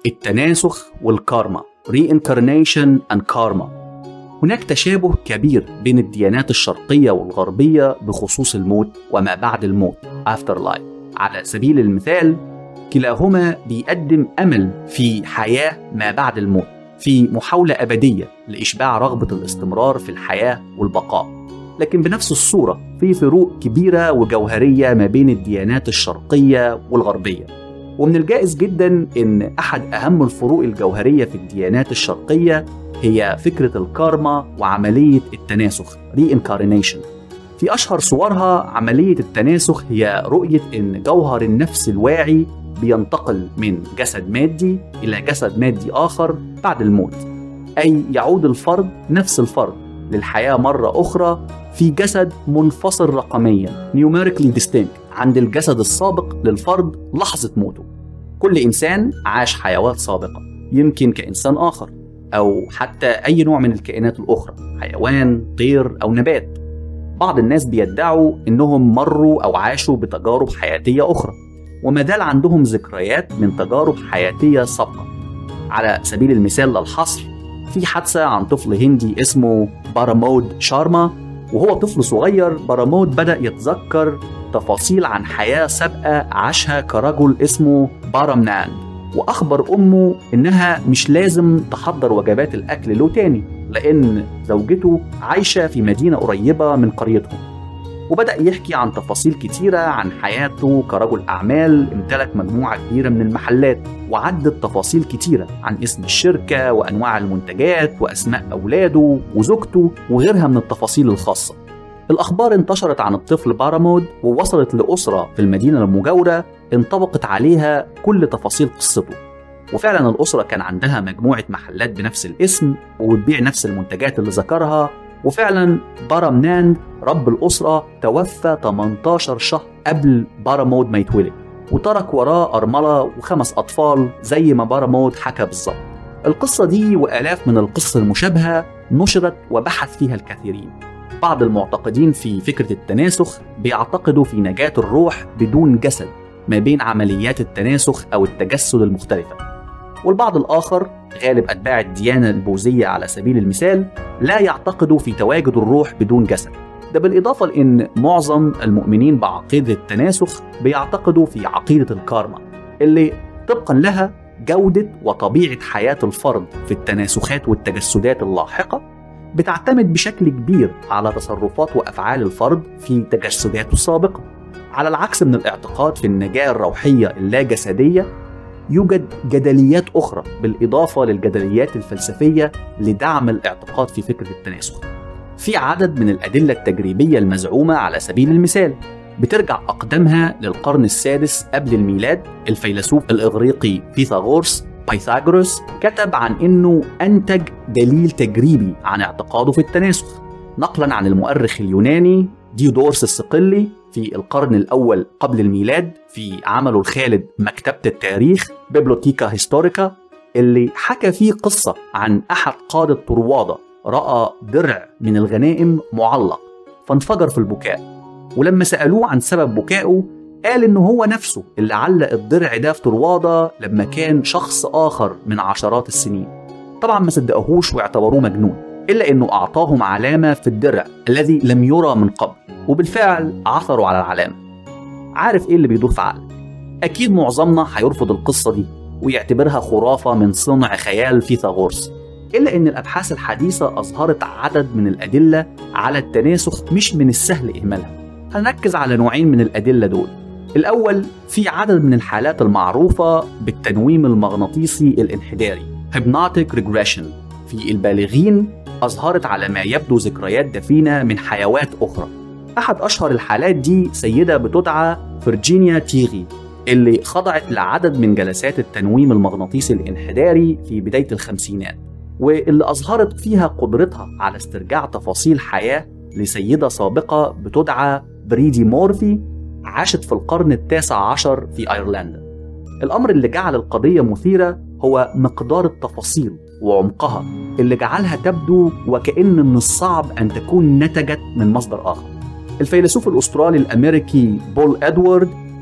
التناسخ والكارما Reincarnation and Karma هناك تشابه كبير بين الديانات الشرقية والغربية بخصوص الموت وما بعد الموت Afterlife على سبيل المثال كلاهما بيقدم أمل في حياة ما بعد الموت في محاولة أبدية لإشباع رغبة الاستمرار في الحياة والبقاء لكن بنفس الصورة في فروق كبيرة وجوهرية ما بين الديانات الشرقية والغربية ومن الجائز جدا ان احد اهم الفروق الجوهريه في الديانات الشرقيه هي فكره الكارما وعمليه التناسخ reincarnation في اشهر صورها عمليه التناسخ هي رؤيه ان جوهر النفس الواعي بينتقل من جسد مادي الى جسد مادي اخر بعد الموت اي يعود الفرد نفس الفرد للحياه مره اخرى في جسد منفصل رقميا numerically distinct عند الجسد السابق للفرد لحظة موته كل إنسان عاش حيوات سابقة يمكن كإنسان آخر أو حتى أي نوع من الكائنات الأخرى حيوان طير أو نبات بعض الناس بيدعوا إنهم مروا أو عاشوا بتجارب حياتية أخرى وما زال عندهم ذكريات من تجارب حياتية سابقة على سبيل المثال للحصر في حادثة عن طفل هندي اسمه بارامود شارما وهو طفل صغير بارامود بدأ يتذكر تفاصيل عن حياة سابقة عاشها كرجل اسمه بارامنان وأخبر أمه إنها مش لازم تحضر وجبات الأكل له تاني لأن زوجته عايشة في مدينة قريبة من قريتهم وبدأ يحكي عن تفاصيل كتيرة عن حياته كرجل أعمال امتلك مجموعة كبيرة من المحلات وعدت تفاصيل كتيرة عن اسم الشركة وأنواع المنتجات وأسماء أولاده وزوجته وغيرها من التفاصيل الخاصة الأخبار انتشرت عن الطفل بارامود ووصلت لأسرة في المدينة المجاورة انطبقت عليها كل تفاصيل قصته وفعلا الأسرة كان عندها مجموعة محلات بنفس الاسم وبتبيع نفس المنتجات اللي ذكرها وفعلا بارامناند رب الأسرة توفى 18 شهر قبل بارامود ما يتولد وترك وراه أرملة وخمس أطفال زي ما بارامود حكى بالظبط القصة دي وآلاف من القصص المشابهة نشرت وبحث فيها الكثيرين بعض المعتقدين في فكرة التناسخ بيعتقدوا في نجاة الروح بدون جسد ما بين عمليات التناسخ أو التجسد المختلفة والبعض الآخر غالب أتباع الديانة البوذية على سبيل المثال لا يعتقدوا في تواجد الروح بدون جسد ده بالإضافة لأن معظم المؤمنين بعقيدة التناسخ بيعتقدوا في عقيدة الكارما اللي طبقا لها جودة وطبيعة حياة الفرد في التناسخات والتجسدات اللاحقة بتعتمد بشكل كبير على تصرفات وافعال الفرد في تجسداته السابقه. على العكس من الاعتقاد في النجاه الروحيه اللاجسديه يوجد جدليات اخرى بالاضافه للجدليات الفلسفيه لدعم الاعتقاد في فكره التناسخ. في عدد من الادله التجريبيه المزعومه على سبيل المثال بترجع اقدمها للقرن السادس قبل الميلاد الفيلسوف الاغريقي بيثاغورس بايثاغورس كتب عن انه انتج دليل تجريبي عن اعتقاده في التناسخ نقلا عن المؤرخ اليوناني ديودورس الصقلي في القرن الاول قبل الميلاد في عمله الخالد مكتبه التاريخ بيبلوتيكا هيستوريكا اللي حكى فيه قصه عن احد قاده طرواده راى درع من الغنائم معلق فانفجر في البكاء ولما سالوه عن سبب بكائه قال إنه هو نفسه اللي علق الضرع ده في طروادة لما كان شخص آخر من عشرات السنين طبعا ما صدقوهوش واعتبروه مجنون إلا إنه أعطاهم علامة في الدرع الذي لم يرى من قبل وبالفعل عثروا على العلامة عارف إيه اللي بيدور في عقلك أكيد معظمنا هيرفض القصة دي ويعتبرها خرافة من صنع خيال فيثاغورس إلا إن الأبحاث الحديثة أظهرت عدد من الأدلة على التناسخ مش من السهل إهمالها هنركز على نوعين من الأدلة دول الأول في عدد من الحالات المعروفة بالتنويم المغناطيسي الانحداري Hypnotic Regression في البالغين أظهرت على ما يبدو ذكريات دفينة من حيوات أخرى أحد أشهر الحالات دي سيدة بتدعى فرجينيا تيغي اللي خضعت لعدد من جلسات التنويم المغناطيسي الانحداري في بداية الخمسينات واللي أظهرت فيها قدرتها على استرجاع تفاصيل حياة لسيدة سابقة بتدعى بريدي مورفي عاشت في القرن التاسع عشر في أيرلندا الأمر اللي جعل القضية مثيرة هو مقدار التفاصيل وعمقها اللي جعلها تبدو وكأن من الصعب أن تكون نتجت من مصدر آخر الفيلسوف الأسترالي الأمريكي بول أدوارد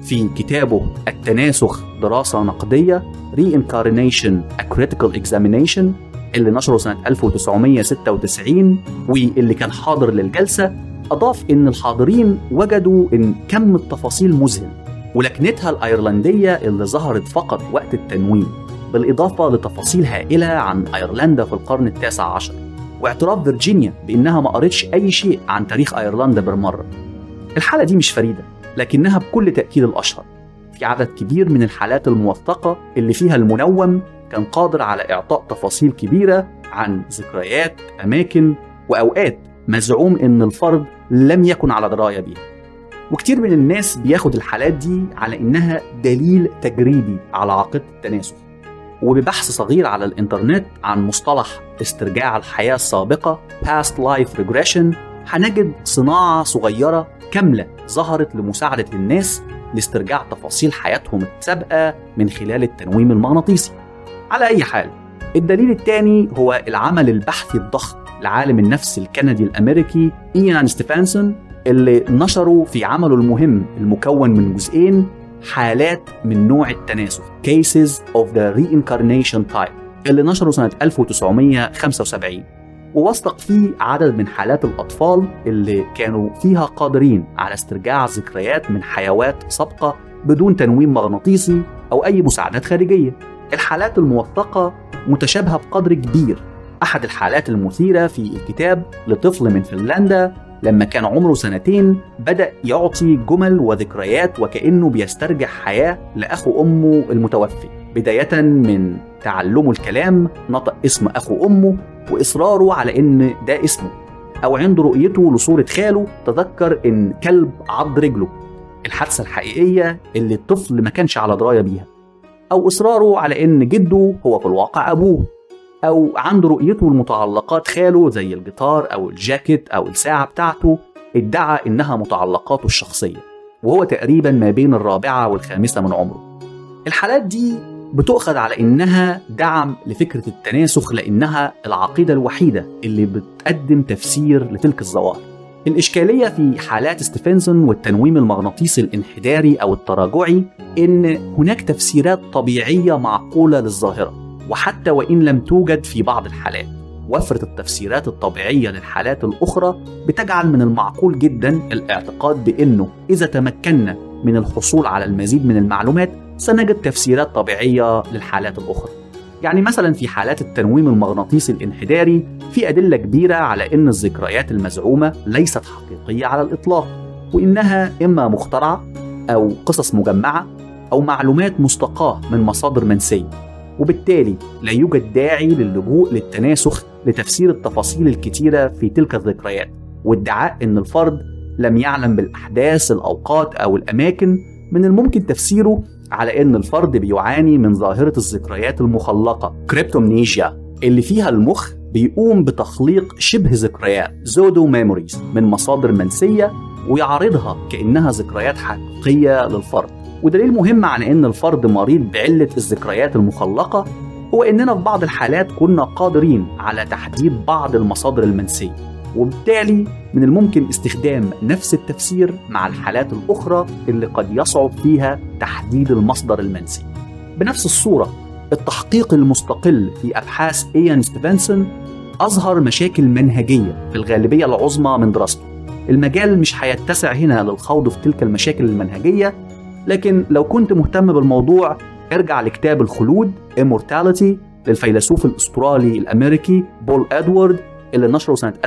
في كتابه التناسخ دراسة نقدية Reincarnation A Critical Examination اللي نشره سنة 1996 واللي كان حاضر للجلسة أضاف إن الحاضرين وجدوا إن كم التفاصيل مذهل ولكنتها الأيرلندية اللي ظهرت فقط وقت التنوين بالإضافة لتفاصيل هائلة عن أيرلندا في القرن التاسع عشر واعتراف فيرجينيا بإنها ما قرتش أي شيء عن تاريخ أيرلندا بالمرة الحالة دي مش فريدة لكنها بكل تأكيد الأشهر في عدد كبير من الحالات الموثقة اللي فيها المنوم كان قادر على إعطاء تفاصيل كبيرة عن ذكريات أماكن وأوقات مزعوم إن الفرد لم يكن على دراية بيها وكتير من الناس بياخد الحالات دي على إنها دليل تجريبي على عقيدة التناسخ وببحث صغير على الإنترنت عن مصطلح استرجاع الحياة السابقة past life regression هنجد صناعة صغيرة كاملة ظهرت لمساعدة الناس لاسترجاع تفاصيل حياتهم السابقة من خلال التنويم المغناطيسي على أي حال الدليل الثاني هو العمل البحثي الضخم لعالم النفس الكندي الأمريكي إيان ستيفانسون اللي نشروا في عمله المهم المكون من جزئين حالات من نوع التناسخ Cases of the Reincarnation Type اللي نشره سنة 1975 ووثق فيه عدد من حالات الأطفال اللي كانوا فيها قادرين على استرجاع ذكريات من حيوات سابقة بدون تنويم مغناطيسي أو أي مساعدات خارجية الحالات الموثقة متشابهة بقدر كبير أحد الحالات المثيرة في الكتاب لطفل من فنلندا لما كان عمره سنتين بدأ يعطي جمل وذكريات وكأنه بيسترجع حياة لأخو أمه المتوفي بداية من تعلمه الكلام نطق اسم أخو أمه وإصراره على إن ده اسمه أو عند رؤيته لصورة خاله تذكر إن كلب عض رجله الحادثة الحقيقية اللي الطفل ما كانش على دراية بيها أو إصراره على إن جده هو في الواقع أبوه أو عنده رؤيته لمتعلقات خاله زي الجيتار أو الجاكيت أو الساعة بتاعته ادعى إنها متعلقاته الشخصية وهو تقريبا ما بين الرابعة والخامسة من عمره الحالات دي بتؤخذ على إنها دعم لفكرة التناسخ لأنها العقيدة الوحيدة اللي بتقدم تفسير لتلك الظواهر الإشكالية في حالات ستيفنسون والتنويم المغناطيسي الانحداري أو التراجعي إن هناك تفسيرات طبيعية معقولة للظاهرة وحتى وإن لم توجد في بعض الحالات وفرة التفسيرات الطبيعية للحالات الأخرى بتجعل من المعقول جدا الاعتقاد بأنه إذا تمكنا من الحصول على المزيد من المعلومات سنجد تفسيرات طبيعية للحالات الأخرى يعني مثلا في حالات التنويم المغناطيسي الانحداري في أدلة كبيرة على أن الذكريات المزعومة ليست حقيقية على الإطلاق وإنها إما مخترعة أو قصص مجمعة أو معلومات مستقاة من مصادر منسية وبالتالي لا يوجد داعي للجوء للتناسخ لتفسير التفاصيل الكتيرة في تلك الذكريات وادعاء أن الفرد لم يعلم بالأحداث الأوقات أو الأماكن من الممكن تفسيره على أن الفرد بيعاني من ظاهرة الذكريات المخلقة كريبتومنيجيا اللي فيها المخ بيقوم بتخليق شبه ذكريات زودو ميموريز من مصادر منسية ويعرضها كأنها ذكريات حقيقية للفرد ودليل مهم على أن الفرد مريض بعلة الذكريات المخلقة هو أننا في بعض الحالات كنا قادرين على تحديد بعض المصادر المنسية وبالتالي من الممكن استخدام نفس التفسير مع الحالات الأخرى اللي قد يصعب فيها تحديد المصدر المنسي بنفس الصورة التحقيق المستقل في أبحاث إيان ستيفنسون أظهر مشاكل منهجية في الغالبية العظمى من دراسته المجال مش هيتسع هنا للخوض في تلك المشاكل المنهجية لكن لو كنت مهتم بالموضوع ارجع لكتاب الخلود Immortality للفيلسوف الأسترالي الأمريكي بول أدوارد اللي نشره سنة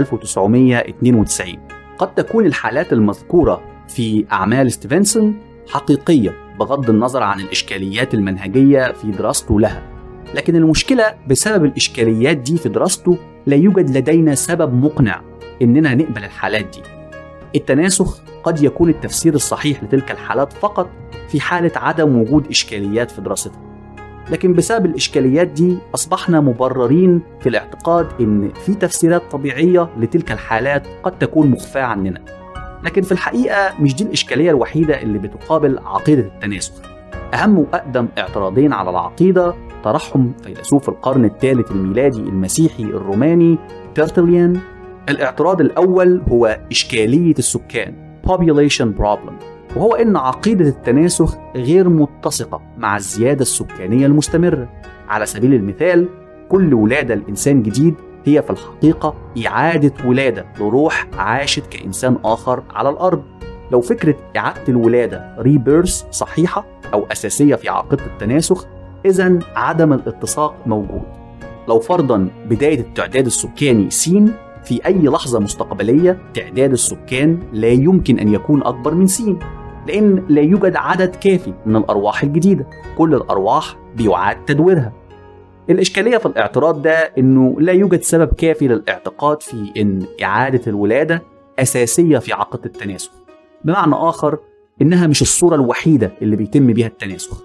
1992 قد تكون الحالات المذكورة في أعمال ستيفنسون حقيقية بغض النظر عن الإشكاليات المنهجية في دراسته لها لكن المشكلة بسبب الإشكاليات دي في دراسته لا يوجد لدينا سبب مقنع إننا نقبل الحالات دي التناسخ قد يكون التفسير الصحيح لتلك الحالات فقط في حالة عدم وجود إشكاليات في دراستها لكن بسبب الإشكاليات دي أصبحنا مبررين في الاعتقاد إن في تفسيرات طبيعية لتلك الحالات قد تكون مخفاة عننا لكن في الحقيقة مش دي الإشكالية الوحيدة اللي بتقابل عقيدة التناسخ أهم وأقدم اعتراضين على العقيدة طرحهم فيلسوف القرن الثالث الميلادي المسيحي الروماني تيرتليان الاعتراض الأول هو إشكالية السكان population problem وهو إن عقيدة التناسخ غير متسقة مع الزيادة السكانية المستمرة على سبيل المثال كل ولادة لإنسان جديد هي في الحقيقة إعادة ولادة لروح عاشت كإنسان آخر على الأرض لو فكرة إعادة الولادة ريبيرس صحيحة أو أساسية في عقيدة التناسخ إذا عدم الاتساق موجود لو فرضا بداية التعداد السكاني س في أي لحظة مستقبلية تعداد السكان لا يمكن أن يكون أكبر من س لأن لا يوجد عدد كافي من الأرواح الجديدة كل الأرواح بيعاد تدويرها الإشكالية في الاعتراض ده إنه لا يوجد سبب كافي للاعتقاد في إن إعادة الولادة أساسية في عقد التناسخ بمعنى آخر إنها مش الصورة الوحيدة اللي بيتم بيها التناسخ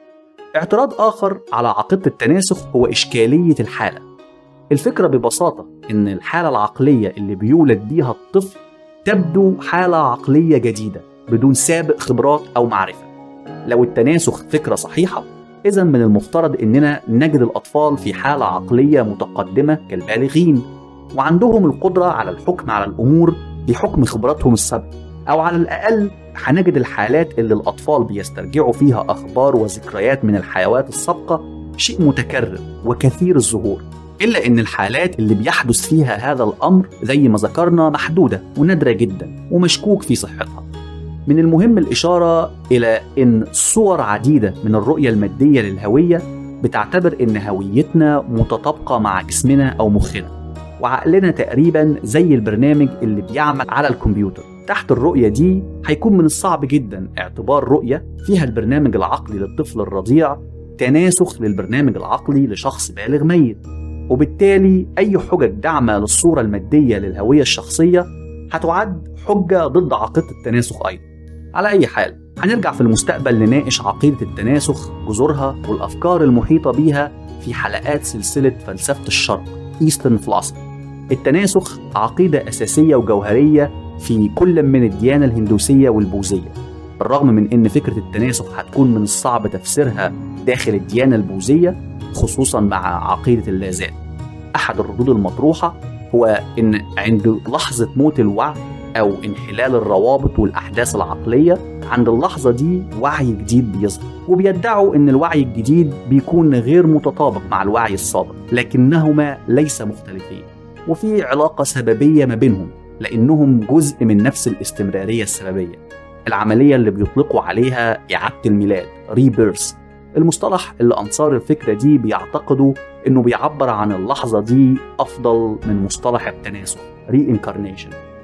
اعتراض آخر على عقيدة التناسخ هو إشكالية الحالة الفكرة ببساطة إن الحالة العقلية اللي بيولد بيها الطفل تبدو حالة عقلية جديدة بدون سابق خبرات أو معرفة لو التناسخ فكرة صحيحة إذا من المفترض إننا نجد الأطفال في حالة عقلية متقدمة كالبالغين وعندهم القدرة على الحكم على الأمور بحكم خبراتهم السابقة أو على الأقل هنجد الحالات اللي الأطفال بيسترجعوا فيها أخبار وذكريات من الحيوات السابقة شيء متكرر وكثير الظهور إلا إن الحالات اللي بيحدث فيها هذا الأمر زي ما ذكرنا محدودة ونادرة جدا ومشكوك في صحتها من المهم الإشارة إلى إن صور عديدة من الرؤية المادية للهوية بتعتبر إن هويتنا متطابقة مع جسمنا أو مخنا وعقلنا تقريبا زي البرنامج اللي بيعمل على الكمبيوتر تحت الرؤية دي هيكون من الصعب جدا اعتبار رؤية فيها البرنامج العقلي للطفل الرضيع تناسخ للبرنامج العقلي لشخص بالغ ميت وبالتالي أي حجج داعمة للصورة المادية للهوية الشخصية هتعد حجة ضد عقيدة التناسخ أيضا على أي حال هنرجع في المستقبل نناقش عقيدة التناسخ جذورها والأفكار المحيطة بيها في حلقات سلسلة فلسفة الشرق Eastern Philosophy التناسخ عقيدة أساسية وجوهرية في كل من الديانة الهندوسية والبوذية بالرغم من أن فكرة التناسخ هتكون من الصعب تفسيرها داخل الديانة البوذية خصوصا مع عقيدة اللازال أحد الردود المطروحة هو أن عند لحظة موت الوعي أو انحلال الروابط والأحداث العقلية عند اللحظة دي وعي جديد بيظهر وبيدعوا أن الوعي الجديد بيكون غير متطابق مع الوعي السابق لكنهما ليس مختلفين وفي علاقة سببية ما بينهم لأنهم جزء من نفس الاستمرارية السببية العملية اللي بيطلقوا عليها إعادة الميلاد ريبيرث المصطلح اللي أنصار الفكرة دي بيعتقدوا إنه بيعبر عن اللحظة دي أفضل من مصطلح التناسخ reincarnation